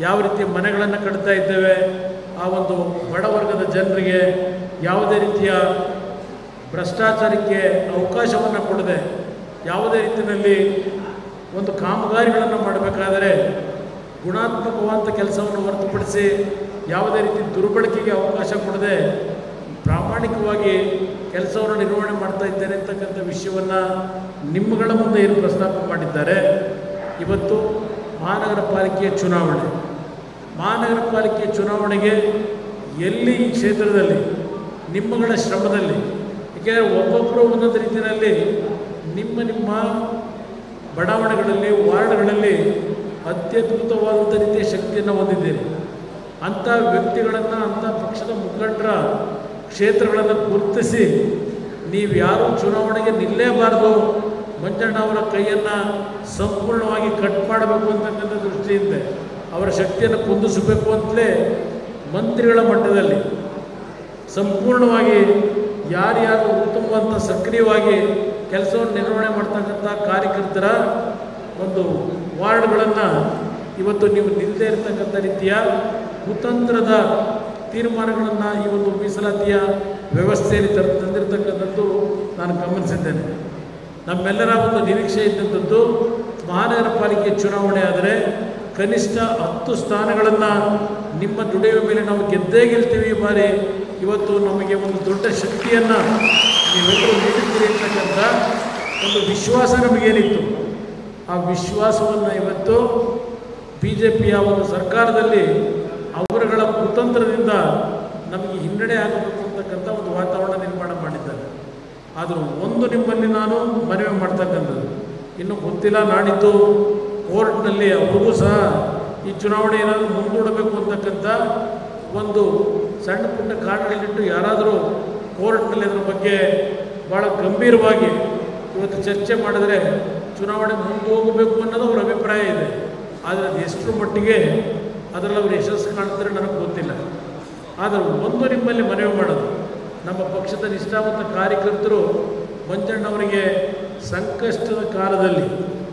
ಯಾವ ರೀತಿ ಮನೆಗಳನ್ನು ಕಟ್ತಾ ಇದ್ದೇವೆ ಆ ಒಂದು ಬಡವರ್ಗದ ಜನರಿಗೆ ಯಾವುದೇ ರೀತಿಯ ಭ್ರಷ್ಟಾಚಾರಕ್ಕೆ ಅವಕಾಶವನ್ನು ಕೊಡದೆ ಯಾವುದೇ ರೀತಿಯಲ್ಲಿ ಒಂದು ಕಾಮಗಾರಿಗಳನ್ನು ಮಾಡಬೇಕಾದರೆ ಗುಣಾತ್ಮಕವಾದಂಥ ಕೆಲಸವನ್ನು ಹೊರತುಪಡಿಸಿ ಯಾವುದೇ ರೀತಿ ದುರ್ಬಳಕೆಗೆ ಅವಕಾಶ ಕೊಡದೆ ಪ್ರಾಮಾಣಿಕವಾಗಿ ಕೆಲಸವನ್ನು ನಿರ್ವಹಣೆ ಮಾಡ್ತಾ ಇದ್ದೇನೆ ಅಂತಕ್ಕಂಥ ವಿಷಯವನ್ನು ನಿಮ್ಮಗಳ ಮುಂದೆ ಏನು ಪ್ರಸ್ತಾಪ ಮಾಡಿದ್ದಾರೆ ಇವತ್ತು ಮಹಾನಗರ ಪಾಲಿಕೆಯ ಚುನಾವಣೆ ಮಹಾನಗರ ಪಾಲಿಕೆಯ ಚುನಾವಣೆಗೆ ಎಲ್ಲಿ ಈ ಕ್ಷೇತ್ರದಲ್ಲಿ ನಿಮ್ಮಗಳ ಶ್ರಮದಲ್ಲಿ ಏಕೆಂದರೆ ಒಬ್ಬೊಬ್ಬರು ಒಂದೊಂದು ರೀತಿಯಲ್ಲಿ ನಿಮ್ಮ ನಿಮ್ಮ ಬಡಾವಣೆಗಳಲ್ಲಿ ವಾರ್ಡ್ಗಳಲ್ಲಿ ಅತ್ಯದ್ಭುತವಾದಂಥ ರೀತಿಯ ಶಕ್ತಿಯನ್ನು ಹೊಂದಿದ್ದೀರಿ ಅಂಥ ವ್ಯಕ್ತಿಗಳನ್ನು ಅಂಥ ಪಕ್ಷದ ಮುಖಂಡರ ಕ್ಷೇತ್ರಗಳನ್ನು ಗುರುತಿಸಿ ನೀವು ಯಾರು ಚುನಾವಣೆಗೆ ನಿಲ್ಲೇಬಾರ್ದು ಮಂಜಣ್ಣ ಅವರ ಕೈಯನ್ನು ಸಂಪೂರ್ಣವಾಗಿ ಕಟ್ ಮಾಡಬೇಕು ಅಂತಕ್ಕಂಥ ದೃಷ್ಟಿಯಿಂದ ಅವರ ಶಕ್ತಿಯನ್ನು ಕುಂದಿಸಬೇಕು ಅಂತಲೇ ಮಂತ್ರಿಗಳ ಮಟ್ಟದಲ್ಲಿ ಸಂಪೂರ್ಣವಾಗಿ ಯಾರ್ಯಾರು ಉತ್ತಮವಾದಂಥ ಸಕ್ರಿಯವಾಗಿ ಕೆಲಸವನ್ನು ನಿರ್ವಹಣೆ ಮಾಡ್ತಕ್ಕಂಥ ಕಾರ್ಯಕರ್ತರ ಒಂದು ವಾರ್ಡ್ಗಳನ್ನು ಇವತ್ತು ನೀವು ನಿಲ್ಲದೇ ಇರತಕ್ಕಂಥ ರೀತಿಯ ಕುತಂತ್ರದ ತೀರ್ಮಾನಗಳನ್ನು ಈ ಒಂದು ಮೀಸಲಾತಿಯ ವ್ಯವಸ್ಥೆಯಲ್ಲಿ ತರ ತಂದಿರತಕ್ಕಂಥದ್ದು ನಾನು ಗಮನಿಸಿದ್ದೇನೆ ನಮ್ಮೆಲ್ಲರ ಒಂದು ನಿರೀಕ್ಷೆ ಇದ್ದಂಥದ್ದು ಮಹಾನಗರ ಪಾಲಿಕೆ ಚುನಾವಣೆ ಆದರೆ ಕನಿಷ್ಠ ಹತ್ತು ಸ್ಥಾನಗಳನ್ನು ನಿಮ್ಮ ದುಡಿಯುವ ಮೇಲೆ ನಾವು ಗೆದ್ದೇ ಗೆಲ್ತೀವಿ ಈ ಬಾರಿ ಇವತ್ತು ನಮಗೆ ಒಂದು ದೊಡ್ಡ ಶಕ್ತಿಯನ್ನು ನೀವೆಲ್ಲರೂ ನೀಡುತ್ತೀರಿ ಅಂತಕ್ಕಂಥ ಒಂದು ವಿಶ್ವಾಸ ನಮಗೇನಿತ್ತು ಆ ವಿಶ್ವಾಸವನ್ನು ಇವತ್ತು ಬಿ ಜೆ ಪಿಯ ಒಂದು ಸರ್ಕಾರದಲ್ಲಿ ಅವರುಗಳ ಕುತಂತ್ರದಿಂದ ನಮಗೆ ಹಿನ್ನಡೆ ಆಗಬೇಕು ಅಂತಕ್ಕಂಥ ಒಂದು ವಾತಾವರಣ ನಿರ್ಮಾಣ ಮಾಡಿದ್ದಾರೆ ಆದರೂ ಒಂದು ನಿಮ್ಮಲ್ಲಿ ನಾನು ಮನವಿ ಮಾಡ್ತಕ್ಕಂಥದ್ದು ಇನ್ನು ಗೊತ್ತಿಲ್ಲ ನಾಡಿದ್ದು ಕೋರ್ಟ್ನಲ್ಲಿ ಅವ್ರಿಗೂ ಸಹ ಈ ಚುನಾವಣೆ ಏನಾದರೂ ಮುಂದೂಡಬೇಕು ಅಂತಕ್ಕಂಥ ಒಂದು ಸಣ್ಣ ಪುಟ್ಟ ಕಾರಣಗಳಿಟ್ಟು ಯಾರಾದರೂ ಕೋರ್ಟ್ನಲ್ಲಿ ಅದರ ಬಗ್ಗೆ ಭಾಳ ಗಂಭೀರವಾಗಿ ಇವತ್ತು ಚರ್ಚೆ ಮಾಡಿದರೆ ಚುನಾವಣೆ ಮುಂದೆ ಹೋಗಬೇಕು ಅನ್ನೋದು ಅವರ ಅಭಿಪ್ರಾಯ ಇದೆ ಆದರೆ ಅದು ಎಷ್ಟರ ಮಟ್ಟಿಗೆ ಅದರಲ್ಲಿ ಅವರು ಯಶಸ್ಸು ಕಾಣ್ತಾರೆ ನನಗೆ ಗೊತ್ತಿಲ್ಲ ಆದರೆ ಒಂದು ನಿಮ್ಮಲ್ಲಿ ಮನವಿ ಮಾಡೋದು ನಮ್ಮ ಪಕ್ಷದ ನಿಷ್ಠಾವಂತ ಕಾರ್ಯಕರ್ತರು ಮಂಜಣ್ಣವರಿಗೆ ಸಂಕಷ್ಟದ ಕಾಲದಲ್ಲಿ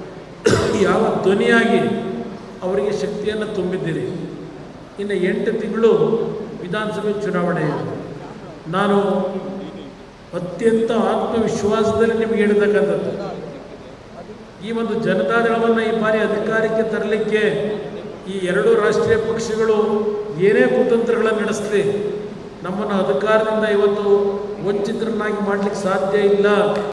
ಯಾವ ಧ್ವನಿಯಾಗಿ ಅವರಿಗೆ ಶಕ್ತಿಯನ್ನು ತುಂಬಿದ್ದೀರಿ ಇನ್ನು ಎಂಟು ತಿಂಗಳು ವಿಧಾನಸಭೆ ಚುನಾವಣೆ ಇದೆ ನಾನು ಅತ್ಯಂತ ಆತ್ಮವಿಶ್ವಾಸದಲ್ಲಿ ನಿಮಗೆ ಹೇಳಿರ್ತಕ್ಕಂಥದ್ದು ಈ ಒಂದು ಜನತಾದಳವನ್ನು ಈ ಬಾರಿ ಅಧಿಕಾರಕ್ಕೆ ತರಲಿಕ್ಕೆ ಈ ಎರಡೂ ರಾಷ್ಟ್ರೀಯ ಪಕ್ಷಗಳು ಏನೇ ಕುತಂತ್ರಗಳನ್ನು ನಡೆಸಲಿ ನಮ್ಮನ್ನು ಅಧಿಕಾರದಿಂದ ಇವತ್ತು ವಂಚಿತರನ್ನಾಗಿ ಮಾಡಲಿಕ್ಕೆ ಸಾಧ್ಯ ಇಲ್ಲ